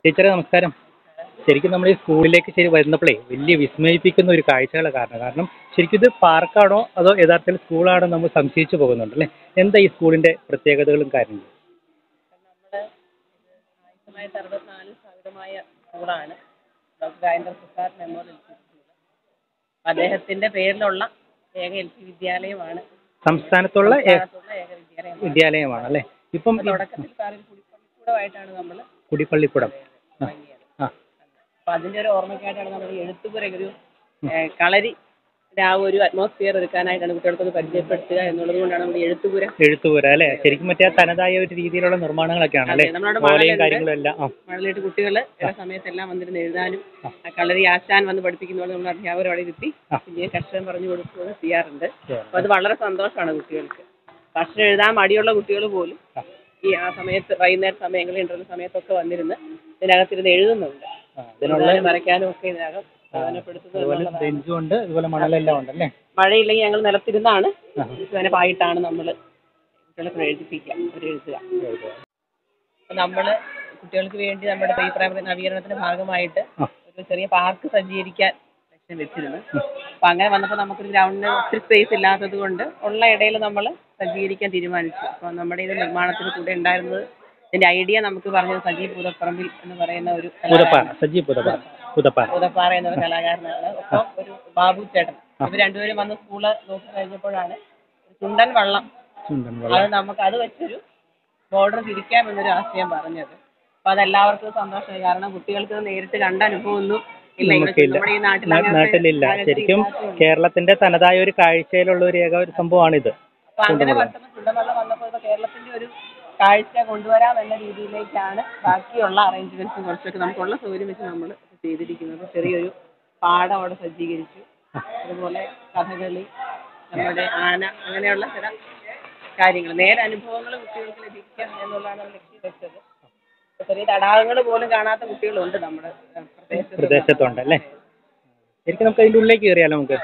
ടീച്ചറെ നമസ്കാരം ശരിക്കും നമ്മൾ ഈ സ്കൂളിലേക്ക് ശരി വരുന്നപ്പോഴേ വലിയ വിസ്മയിപ്പിക്കുന്ന ഒരു കാഴ്ചകളെ കാരണം കാരണം ശരിക്കും ഇത് പാർക്കാണോ അതോ യഥാർത്ഥത്തിൽ സ്കൂളാണോ നമ്മൾ സംശയിച്ചു പോകുന്നുണ്ട് അല്ലേ എന്താ ഈ സ്കൂളിന്റെ പ്രത്യേകതകളും കാര്യങ്ങളും നമ്മുടെ ആയിരത്തി തൊള്ളായിരത്തി അറുപത്തിനാലിൽ സ്ഥാപിതമായ സ്കൂളാണ് doctor Rajendra Prasad memorial L P school അദ്ദേഹത്തിന്റെ പേരിലുള്ള ഏക എൽ പി വിദ്യാലയമാണ് സംസ്ഥാനത്തുള്ള ഏ- സംസ്ഥാനത്തുള്ള ഏക വിദ്യാലയമാണ് വിദ്യാലയമാണ് അല്ലേ ഇപ്പം അപ്പൊ തുടക്കത്തിൽ സാർ ഒരു കുടിപ്പള്ളിക്കൂടമായിട്ടാണ് നമ്മൾ കുടിപ്പള്ളിക്കുടം ആ ആ അപ്പൊ അതിന്റെ ഒരു ഓർമ്മയ്ക്കായിട്ടാണ് നമ്മൾ ഈ എഴുത്തുപുര ഒരു ഏഹ്, കളരി ആ ഒരു അറ്റ്മോസ്ഫിയർ എടുക്കാനായിട്ടാണ് കുട്ടികൾക്കൊന്ന് പരിചയപ്പെടുത്തുക എന്നുള്ളത് കൊണ്ടാണ് നമ്മൾ ഈ എഴുത്തുപുര എഴുത്തുപുര അല്ലേ ശരിക്കും മറ്റേ ആ തനതായ ഒരു രീതിയിലുള്ള നിർമ്മാണങ്ങളൊക്കെയാണ് അല്ലേ അതെ, നമ്മളവിടെ ഓലയും മണലുണ്ട്. കാര്യങ്ങളും എല്ലാം ആ മഴലിട്ട് കുട്ടികൾ ചില സമയത്തെല്ലാം വന്നിരുന്ന് എഴുതാനും ആ കളരി ആശാൻ വന്ന് പഠിപ്പിക്കുന്ന പോലെ നമ്മൾ അധ്യാപകർ അവിടെ ഇരുത്തി ആ. പിന്നെ കർഷകൻ പറഞ്ഞു കൊടുക്കുകയും ചെയ്യാറുണ്ട് ശരി. അപ്പൊ അത് വളരെ സന്തോഷമാണ് കുട്ടികൾക്ക് കർഷകൻ എഴുതാൻ മടിയുള്ള കുട്ടികൾ പോലും ആ. ഈ ആ സമയത്ത് വൈകുന്നേര സമയങ്ങളിൽ ഇന്റർവ്യൂ സമയത്തൊക്കെ വന്നിരുന്ന് ഇതിനകത്തിരുന്ന് എഴുതുന്നുണ്ട് ആ, ഇതിനുള്ള എഴുതാനും വരയ്ക്കാനും ഒക്കെ ഇതിനകം പ്രയോജനപ്പെടുത്തുന്നു അതുപോലെ എന്നുള്ളതാണ്. ബെഞ്ചും ഉണ്ട് അതുപോലെ മണലെല്ലാം ഉണ്ട് അല്ലേ മഴയില്ലെങ്കിൽ ഞങ്ങൾ നിലത്തിരുന്നാണ് ആ. ഇതിനെ പായിട്ടാണ് നമ്മൾ കുട്ടികളെ എഴുതിപ്പിക്കുക അവർ എഴുതുക അപ്പൊ നമ്മള് കുട്ടികൾക്ക് വേണ്ടി നമ്മുടെ പ്രീ പ്രൈമറി നവീകരണത്തിന്റെ ഭാഗമായിട്ട് ആ. ഒരു ചെറിയ പാർക്ക് സജ്ജീകരിക്കാൻ ലക്ഷ്യം വെച്ചിരുന്നു അപ്പൊ അങ്ങനെ വന്നപ്പോൾ നമുക്കൊരു ഗ്രൗണ്ടിന് ഒത്തിരി സ്പേസ് ഇല്ലാത്തത് കൊണ്ട് ഉള്ള ഇടയിൽ നമ്മൾ സജ്ജീകരിക്കാൻ തീരുമാനിച്ചു അപ്പൊ നമ്മുടെ ഇത് നിർമ്മാണത്തിന് കൂടെ ഉണ്ടായിരുന്നത് ഇതിന്റെ ഐഡിയ നമുക്ക് പറഞ്ഞത് സജീവ് പൂതപ്പറമ്പിൽ എന്ന് പറയുന്ന ഒരു പുതപ്പാറ കലാകാരൻ സജീവ് പുതപ്പാറ പുതപ്പാറ പൂതപ്പാറ എന്നൊരു കലാകാരനാണ് ഒപ്പം ഒരു ബാബു ചേട്ടൻ ഇവർ രണ്ടുപേരും വന്ന് സ്കൂള് നോക്കി കഴിഞ്ഞപ്പോഴാണ് ചുണ്ടൻ വള്ളം ചുണ്ടൻ അത് വെള്ളം നമുക്ക് അത് വെച്ചൊരു ബോർഡർ തിരിക്കാം എന്നൊരു ആശയം പറഞ്ഞത് അപ്പൊ അതെല്ലാവർക്കും സന്തോഷമായി കാരണം കുട്ടികൾക്ക് ഇത് നേരിട്ട് കണ്ട അനുഭവമൊന്നും ഇല്ല ഇവിടെ നമുക്കില്ല നമ്മുടെ ഈ നാട്ടിൽ നാ- അങ്ങനത്തെ നാട്ടിലില്ല സാഹചര്യം ശരിക്കും ഇല്ലാത്തതുകൊണ്ട്. കേരളത്തിന്റെ തനതായ ഒരു കാഴ്ചയിലുള്ള ഒരു ഏക ഒരു സംഭവമാണിത് അപ്പൊ അങ്ങനെ പെട്ടെന്ന് ചുണ്ടൻവള്ളം വന്നപ്പോൾ ഇപ്പൊ കേരളത്തിന്റെ ഒരു കാഴ്ച കൊണ്ടുവരാം എന്ന രീതിയിലേക്കാണ് ബാക്കിയുള്ള അറേഞ്ച്മെന്റ്സും കുറച്ചൊക്കെ നമുക്കുള്ള സൗകര്യം വെച്ച് നമ്മൾ ചെയ്തിരിക്കുന്നത് ചെറിയൊരു പാടം അവിടെ സജ്ജീകരിച്ചു അതുപോലെ കഥകളി നമ്മുടെ ആന അങ്ങനെയുള്ള ചില കാര്യങ്ങൾ നേരെ അനുഭവങ്ങൾ കുട്ടികൾക്ക് ലഭിക്കുക എന്നുള്ളതാണ് നമ്മൾ ലക്ഷ്യം വെച്ചത് ഇപ്പൊ ചെറിയ തടാകങ്ങൾ പോലും കാണാത്ത കുട്ടികളുണ്ട് നമ്മുടെ ഏഹ്, പ്രദേശത്ത് പ്രദേശത്തുണ്ട് അല്ലേ ശരിക്കും നമുക്ക് അതിന്റെ ഉള്ളിലേക്ക് കയറിയാലോ നമുക്ക്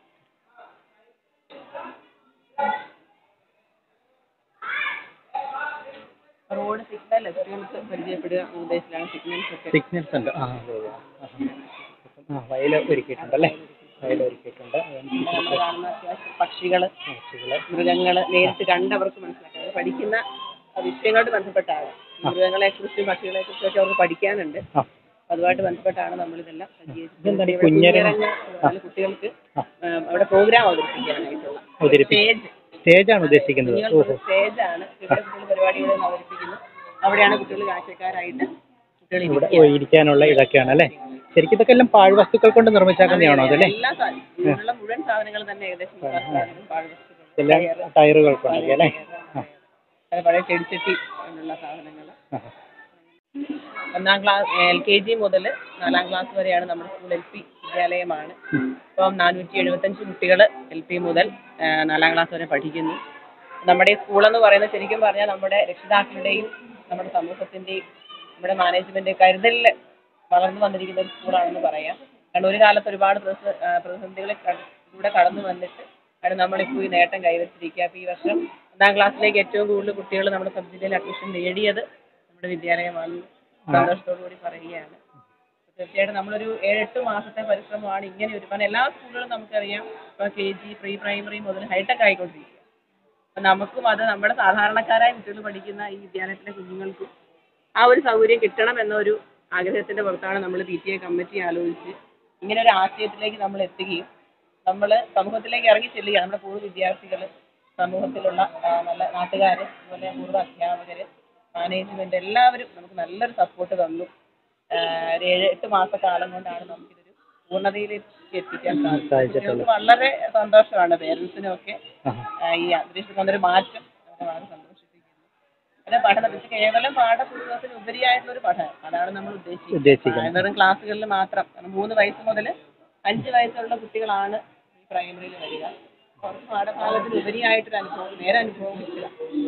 റോഡ് സിഗ്നൽ കുട്ടികൾക്ക് പരിചയപ്പെടുക എന്ന ഉദ്ദേശത്തിലാണ് സിഗ്നൽസ് ഒക്കെ സിഗ്നൽസ് ഉണ്ട് ആ അതെ, അതെ. ആ, ആ വയൽ ഒരുക്കിയിട്ടുണ്ട് അല്ലേ വയൽ ഒരുക്കിയിട്ടുണ്ട് നമ്മൾ കാണുന്ന അത്യാവശ്യം പക്ഷികള് പക്ഷികള് മൃഗങ്ങള് നേരിട്ട് കണ്ടവർക്ക് മനസ്സിലാക്കാം അത് പഠിക്കുന്ന വിഷയങ്ങളോട് ബന്ധപ്പെട്ടാണ് മൃഗങ്ങളെ കുറിച്ചും പക്ഷികളെ കുറിച്ചും ഒക്കെ അവർക്ക് പഠിക്കാനുണ്ട് ആ അതുമായിട്ട് ബന്ധപ്പെട്ടാണ് നമ്മളിതെല്ലാം ഇതെന്താണ് ഈ സജ്ജീകരിച്ചത് കുഞ്ഞരങ്ങ്? കുഞ്ഞരങ്ങ് എന്ന് പറഞ്ഞാൽ കുട്ടികൾക്ക് ആ. ആ, അവിടെ പ്രോഗ്രാം അവതരിപ്പിക്കാനായിട്ടുള്ള അവതരിപ്പിക്കും സ്റ്റേജ് സ്റ്റേജാണ് ഉദ്ദേശിക്കുന്നത് ഓഹോ കുഞ്ഞുങ്ങൾക്ക് സ്റ്റേജാണ് ഇവിടെ കുട്ടികൾ പരിപാടികൾ അവതരിപ്പിക്കുന്നു അവിടെയാണ് കുട്ടികൾ കാഴ്ചക്കാരായിട്ട് കുട്ടികൾ ഇവിടെ ഇരിക്കുക. ഓ, ഇരിക്കാനുള്ള ഇതൊക്കെയാണ് അല്ലേ ശരിക്കും ഇതൊക്കെ എല്ലാം പാഴ്വസ്തുക്കൾ കൊണ്ട് നിർമ്മിച്ചാക്കുന്നതാണോ അതല്ലേ എല്ലാ സാധനം ഇതിനുള്ള മുഴുവൻ സാധനങ്ങൾ തന്നെ ഏകദേശം മുക്കാൽ സാധനങ്ങളും പാഴ്വസ്തുക്കൾ എല്ലാം ടയറുകൾക്കുണ്ട് അല്ലേ ആ അത് പഴയ ചെടിച്ചട്ടി എന്നുള്ള സാധനങ്ങൾ ആ. ഒന്നാം ക്ലാസ് എൽ കെ ജി മുതൽ നാലാം ക്ലാസ് വരെയാണ് നമ്മുടെ സ്കൂൾ എൽ പി വിദ്യാലയമാണ് ഇപ്പം നാനൂറ്റി എഴുപത്തഞ്ച് കുട്ടികൾ എൽ പി മുതൽ ആ, നാലാം ക്ലാസ് വരെ പഠിക്കുന്നു നമ്മുടെ ഈ സ്കൂളെന്ന് പറയുന്നത് ശരിക്കും പറഞ്ഞാൽ നമ്മുടെ രക്ഷിതാക്കളുടെയും നമ്മുടെ സമൂഹത്തിൻ്റെയും നമ്മുടെ മാനേജ്മെന്റ് കരുതലിൽ വളർന്നു വന്നിരിക്കുന്ന ഒരു സ്കൂളാണെന്ന് പറയാം കാരണം ഒരു കാലത്ത് ഒരുപാട് പ്രതിസ- ആ, പ്രതിസന്ധികളെ കട- ഇതിലൂടെ കടന്നു വന്നിട്ട് ആണ് നമ്മളിപ്പോൾ ഈ നേട്ടം കൈവരിച്ചിരിക്കുക അപ്പോൾ ഈ വർഷം ഒന്നാം ക്ലാസ്സിലേക്ക് ഏറ്റവും കൂടുതൽ കുട്ടികൾ നമ്മുടെ സബ് ജില്ലയിൽ അഡ്മിഷൻ നേടിയത് നമ്മുടെ വിദ്യാലയമാണെന്ന് സന്തോഷത്തോടു കൂടി പറയുകയാണ് തീർച്ചയായിട്ടും നമ്മളൊരു ഏഴെട്ട് മാസത്തെ പരിശ്രമമാണ് ഇങ്ങനെ ഒരു കാരണം എല്ലാ സ്കൂളുകളും നമുക്കറിയാം ഇപ്പോൾ കെ ജി പ്രീ പ്രൈമറി മുതൽ ഹൈടെക് ആയിക്കൊണ്ടിരിക്കുക അപ്പം നമുക്കും അത് നമ്മുടെ സാധാരണക്കാരായ കുട്ടികൾ പഠിക്കുന്ന ഈ വിദ്യാലയത്തിലെ കുഞ്ഞുങ്ങൾക്കും ആ ഒരു സൗകര്യം കിട്ടണം എന്നൊരു ആഗ്രഹത്തിന്റെ പുറത്താണ് നമ്മൾ പി ടി എ കമ്മിറ്റി ആലോചിച്ച് ഇങ്ങനെ ഒരു ആശയത്തിലേക്ക് നമ്മൾ എത്തുകയും നമ്മൾ സമൂഹത്തിലേക്ക് ഇറങ്ങി ചെല്ലുകയാണ് നമ്മുടെ പൂർവ്വ വിദ്യാർത്ഥികൾ സമൂഹത്തിലുള്ള ആ, നല്ല നാട്ടുകാർ അതുപോലെ പൂർവ്വ അധ്യാപകർ മാനേജ്മെന്റ് എല്ലാവരും നമുക്ക് നല്ലൊരു സപ്പോർട്ട് തന്നു ആ, ഒരു ഏഴ് എട്ട് മാസക്കാലം കൊണ്ടാണ് നമുക്കിതൊരു പൂർണ്ണതയിലേക്ക് എത്തിക്കാൻ സാധിച്ചത് സാധിച്ചിട്ടുള്ളത്. കുട്ടികൾക്ക് വളരെ സന്തോഷമാണ് പേരൻസിനും ഒക്കെ ആ. ആ, ഈ അന്തരീക്ഷത്തിൽ വന്നൊരു മാറ്റം അവരെ വളരെ സന്തോഷിപ്പിക്കുന്നു പിന്നെ പഠനം ഇത് കേവലം പാഠപുസ്തകത്തിന് ഉപരിയായിട്ടുള്ള ഒരു പഠനം അതാണ് നമ്മൾ ഉദ്ദേശിക്കുന്നത് ഉദ്ദേശിക്കുന്നത്. ആ, വെറും ക്ലാസ്സുകളിൽ മാത്രം കാരണം മൂന്ന് വയസ്സ് മുതൽ അഞ്ച് വയസ്സുള്ള കുട്ടികളാണ് ഈ പ്രൈമറിയിൽ വരിക കുറച്ച് പാഠഭാഗത്തിന് ഉപരിയായിട്ടൊരു അനുഭവം നേരെ അനുഭവം കിട്ടുക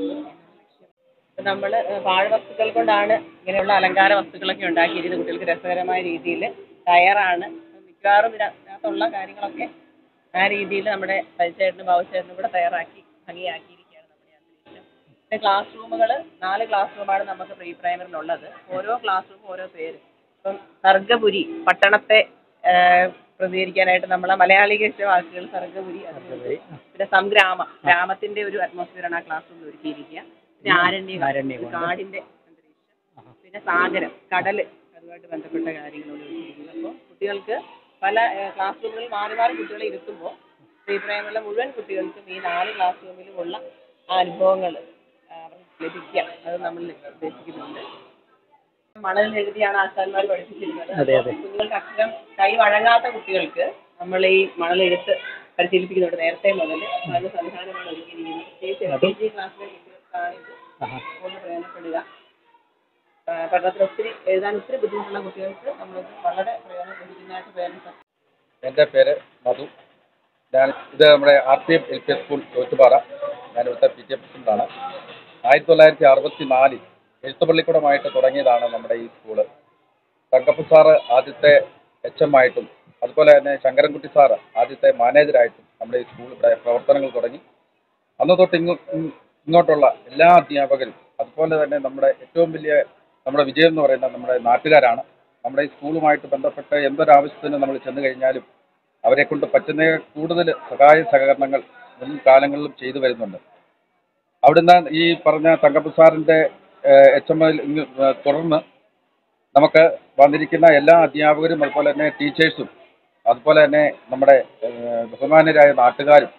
നമ്മൾ പാഴ്വസ്തുക്കൾ കൊണ്ടാണ് ഇങ്ങനെയുള്ള അലങ്കാര വസ്തുക്കളൊക്കെ ഉണ്ടാക്കിയിരിക്കുന്നത് കുട്ടികൾക്ക് രസകരമായ രീതിയിൽ ടയറാണ് മിക്കവാറും ഇതിനകത്തുള്ള കാര്യങ്ങളൊക്കെ ആ രീതിയിൽ നമ്മുടെ പരിചയേട്ടനും ബാബുചേട്ടനും കൂടെ തയ്യാറാക്കി ഭംഗിയാക്കിയിരിക്കുകയാണ് നമ്മുടെ ഈ അന്തരീക്ഷം പിന്നെ ക്ലാസ് റൂമുകൾ നാല് ക്ലാസ് റൂമാണ് നമുക്ക് പ്രീ പ്രൈമറിയിലുള്ളത് ഓരോ ക്ലാസ് റൂം ഓരോ പേര് ഇപ്പം സർഗപുരി പട്ടണത്തെ ആ, പ്രതികരിക്കാനായിട്ട് നമ്മളെ മലയാളീകരിച്ച വാക്കുകൾ സർഗപുരി അതുപോലെ പിന്നെ സംഗ്രാമം ഗ്രാമത്തിന്റെ ഒരു അറ്റ്മോസ്ഫിയറാണ് ആ ക്ലാസ് റൂമിൽ ഒരുക്കിയിരിക്കുക പിന്നെ ആരണ്യ ആരണ്യകം. കാടിന്റെ അന്തരീക്ഷം പിന്നെ സാഗരം കടല് അതുമായിട്ട് ബന്ധപ്പെട്ട കാര്യങ്ങളോട് ഒരുക്കിയിരിക്കുന്നത് അപ്പോൾ കുട്ടികൾക്ക് പല ക്ലാസ് റൂമുകളിൽ മാറി മാറി കുട്ടികളെ ഇരുത്തുമ്പോൾ പ്രീ പ്രൈമറിലെ മുഴുവൻ കുട്ടികൾക്കും ഈ നാല് ക്ലാസ് റൂമിലുമുള്ള ആ അനുഭവങ്ങൾ അവർക്ക് ലഭിക്കുക അത് നമ്മൾ ഉദ്ദേശിക്കുന്നുണ്ട് മണൽ എഴുതിയാണ് ആശാന്മാർ പഠിപ്പിച്ചിരുന്നത് അതെ, അതെ. കുഞ്ഞുങ്ങൾക്ക് അക്ഷരം കൈ വഴങ്ങാത്ത കുട്ടികൾക്ക് നമ്മൾ ഈ മണലെഴുത്ത് പരിശീലിപ്പിക്കുന്നുണ്ട് നേരത്തെ മുതൽ അതിന് സംവിധാനമാണ് ഒരുക്കിയിരിക്കുന്നത് പ്രത്യേകിച്ച് എൽ കെ ജി ക്ലാസ്സിലെ കുട്ടികൾക്കാണ് ഇത് ആഹാ. ഒന്ന് പ്രയോജനപ്പെടുക ആ, പഠനത്തിൽ ഒത്തിരി എഴുതാൻ ഒത്തിരി ബുദ്ധിമുട്ടുള്ള കുട്ടികൾക്ക് നമ്മളിത് വളരെ പ്രയോജനം ലഭിക്കുന്നതായിട്ട് പേരൻസ് എൻ്റെ പേര് മധു ഞാൻ ഇത് നമ്മുടെ R P M L P S school Chottupara ഞാൻ ഇവിടുത്തെ പി ടി എ പ്രസിഡൻ്റാണ് ആയിരത്തി തൊള്ളായിരത്തി അറുപത്തി നാലിൽ എഴുത്തുപള്ളിക്കൂടമായിട്ട് തുടങ്ങിയതാണ് നമ്മുടെ ഈ സ്കൂള് തങ്കപ്പ സാറ് ആദ്യത്തെ എച്ച് എം ആയിട്ടും അതുപോലെ തന്നെ ശങ്കരൻകുട്ടി സാറ് ആദ്യത്തെ മാനേജരായിട്ടും നമ്മുടെ ഈ സ്കൂൾ ഇവിടെ പ്രവർത്തനങ്ങൾ തുടങ്ങി അന്ന് തൊട്ട് ഇങ്ങോ ഇങ് ഇങ്ങോട്ടുള്ള എല്ലാ അധ്യാപകരും അതുപോലെ തന്നെ നമ്മുടെ ഏറ്റവും വലിയ നമ്മുടെ വിജയം എന്ന് പറയുന്നത് നമ്മുടെ നാട്ടുകാരാണ് നമ്മുടെ ഈ സ്കൂളുമായിട്ട് ബന്ധപ്പെട്ട് എന്തൊരാവശ്യത്തിന് നമ്മൾ ചെന്ന് കഴിഞ്ഞാലും അവരെ കൊണ്ട് പറ്റുന്ന കൂടുതൽ സഹായ സഹകരണങ്ങൾ മുൻ കാലങ്ങളിലും ചെയ്തു വരുന്നുണ്ട് അവിടുന്ന് ഈ പറഞ്ഞ തങ്കപ്പ സാറിൻ്റെ എച്ച് എം എൽ തുടർന്ന് നമുക്ക് വന്നിരിക്കുന്ന എല്ലാ അധ്യാപകരും അതുപോലെ തന്നെ ടീച്ചേഴ്സും അതുപോലെ തന്നെ നമ്മുടെ ഏഹ്, ബഹുമാന്യരായ നാട്ടുകാരും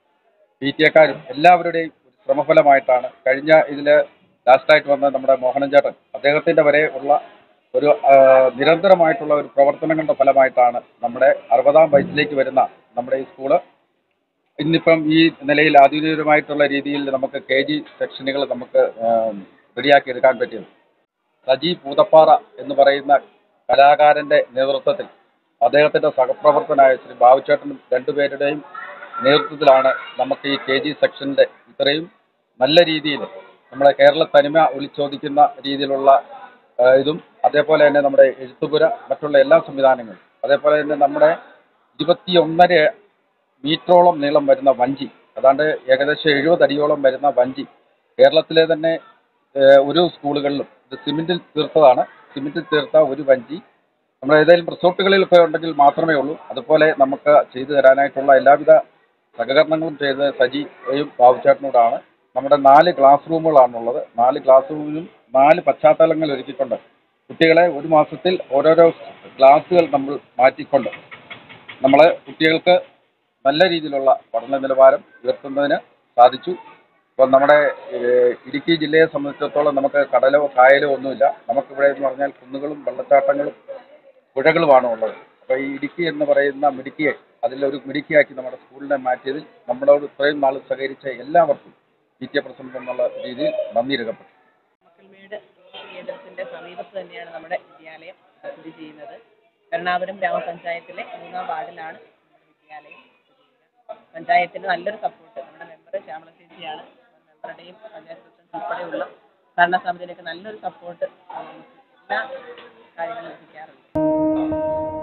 പി ടി എക്കാരും എല്ലാവരുടെയും ഒരു ശ്രമഫലമായിട്ടാണ് കഴിഞ്ഞ ഇതിൽ ലാസ്റ്റായിട്ട് വന്ന നമ്മുടെ മോഹനൻ ചേട്ടൻ അദ്ദേഹത്തിൻ്റെ വരെ ഉള്ള ഒരു ആ, നിരന്തരമായിട്ടുള്ള ഒരു പ്രവർത്തനങ്ങളുടെ ഫലമായിട്ടാണ് നമ്മുടെ അറുപതാം വയസ്സിലേക്ക് വരുന്ന നമ്മുടെ ഈ സ്കൂള് ഇന്നിപ്പം ഈ നിലയിൽ ആധുനികമായിട്ടുള്ള രീതിയിൽ നമുക്ക് കെ ജി സെക്ഷനുകൾ നമുക്ക് റെഡിയാക്കി എടുക്കാൻ പറ്റിയത് സജി പൂതപ്പാറ എന്ന് പറയുന്ന കലാകാരൻ്റെ നേതൃത്വത്തിൽ അദ്ദേഹത്തിൻ്റെ സഹപ്രവർത്തനായ ശ്രീ ബാബുചേട്ടനും രണ്ടുപേരുടെയും നേതൃത്വത്തിലാണ് നമുക്ക് ഈ കെ ജി സെക്ഷൻ്റെ ഇത്രയും നല്ല രീതിയിൽ നമ്മുടെ കേരള തനിമ വിളിച്ചോദിക്കുന്ന രീതിയിലുള്ള ആ, ഇതും അതേപോലെ തന്നെ നമ്മുടെ എഴുത്തുപുര മറ്റുള്ള എല്ലാ സംവിധാനങ്ങളും അതേപോലെ തന്നെ നമ്മുടെ ഇരുപത്തി ഒന്നര മീറ്ററോളം നീളം വരുന്ന വഞ്ചി അതാണ്ട് ഏകദേശം എഴുപത് അടിയോളം വരുന്ന വഞ്ചി കേരളത്തിലെ തന്നെ ഏഹ്, ഒരു സ്കൂളുകളിലും ഇത് സിമെൻറ്റിൽ തീർത്തതാണ് സിമെൻറ്റിൽ തീർത്ത ഒരു വഞ്ചി നമ്മൾ ഏതെങ്കിലും റിസോർട്ടുകളിലൊക്കെ ഉണ്ടെങ്കിൽ മാത്രമേ ഉള്ളൂ അതുപോലെ നമുക്ക് ചെയ്തു തരാനായിട്ടുള്ള എല്ലാവിധ സഹകരണങ്ങളും ചെയ്ത് സജിയും ബാബുചേട്ടനോടാണ് നമ്മുടെ നാല് ക്ലാസ് റൂമുകളാണുള്ളത് നാല് ക്ലാസ് റൂമിലും നാല് പശ്ചാത്തലങ്ങൾ ഒരുക്കിക്കൊണ്ട് കുട്ടികളെ ഒരു മാസത്തിൽ ഓരോരോ ക്ലാസ്സുകൾ നമ്മൾ മാറ്റിക്കൊണ്ട് നമ്മൾ കുട്ടികൾക്ക് നല്ല രീതിയിലുള്ള പഠന നിലവാരം ഉയർത്തുന്നതിന് സാധിച്ചു ഇപ്പം നമ്മുടെ ഏഹ്, ഇടുക്കി ജില്ലയെ സംബന്ധിച്ചിടത്തോളം നമുക്ക് കടലോ കായലോ ഒന്നുമില്ല നമുക്കിവിടെ എന്ന് പറഞ്ഞാൽ കുന്നുകളും വെള്ളച്ചാട്ടങ്ങളും പുഴകളുമാണ് ഉള്ളത് അപ്പോൾ ഈ ഇടുക്കി എന്ന് പറയുന്ന മിടുക്കിയെ അതിലൊരു മിടുക്കിയാക്കി നമ്മുടെ സ്കൂളിനെ മാറ്റിയതിൽ നമ്മളോട് ഇത്രയും നാൾ സഹകരിച്ച എല്ലാവർക്കും പി ടി എ പ്രസിഡന്റ് എന്നുള്ള രീതിയിൽ നന്ദി രേഖപ്പെട്ടു മക്കൾമേട് കേന്ദ്രത്തിന്റെ സമീപത്ത് തന്നെയാണ് നമ്മുടെ വിദ്യാലയം സ്ഥിതി ചെയ്യുന്നത് എറണാകുളം ഗ്രാമപഞ്ചായത്തിലെ മൂന്നാം വാർഡിലാണ് നമ്മുടെ വിദ്യാലയം സ്ഥിതി ചെയ്യുന്നത് പഞ്ചായത്തിന്റെ നല്ലൊരു സപ്പോർട്ട് നമ്മുടെ മെമ്പർ ശ്യാമള ചേച്ചിയാണ് മെമ്പറുടെയും പഞ്ചായത്ത് പ്രസിഡന്റ് ഉൾപ്പെടെയുള്ള ഭരണസമിതിയിലേക്ക് നല്ലൊരു സപ്പോർട്ട് എല്ലാ കാര്യങ്ങളും ലഭിക്കാറുണ്ട്